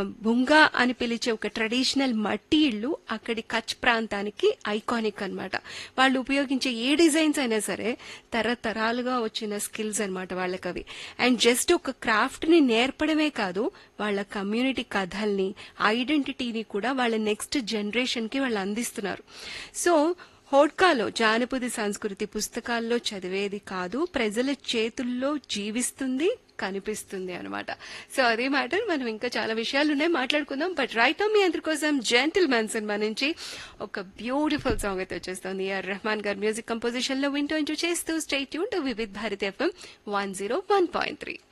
బుంగా అని పిలిచే ఒక ట్రెడిషనల్ మట్టి ఇళ్ళు అక్కడి కచ్ ప్రాంతానికి ఐకానిక్ అన్నమాట వాళ్ళు ఉపయోగించే ఏ డిజైన్స్ అయినా సరే తరతరాలుగా వచ్చిన స్కిల్స్ అన్నమాట వాళ్ళకి అవి అండ్ జస్ట్ ఒక క్రాఫ్ట్ ని నేర్పడమే కాదు వాళ్ళ కమ్యూనిటీ కథల్ని ఐడెంటిటీని కూడా వాళ్ళ నెక్స్ట్ జనరేషన్ కి వాళ్ళు అందిస్తున్నారు సో హోడ్కాలో జానపద సంస్కృతి పుస్తకాల్లో చదివేది కాదు ప్రజల చేతుల్లో జీవిస్తుంది కనిపిస్తుంది అనమాట సో అదే మ్యాటర్ మనం ఇంకా చాలా విషయాలు ఉన్నాయి మాట్లాడుకుందాం బట్ రైట్ మీ అందరి కోసం జెంటిల్ మ్యాన్ సినిమా నుంచి ఒక బ్యూటిఫుల్ సాంగ్ అయితే వచ్చేస్తుంది ఆర్ రెహమాన్ గారి మ్యూజిక్ కంపోజిషన్ లో వింటూ ఎంజాయ్ చేస్తూ stay tuned to Vividh Bharati FM one zero one point three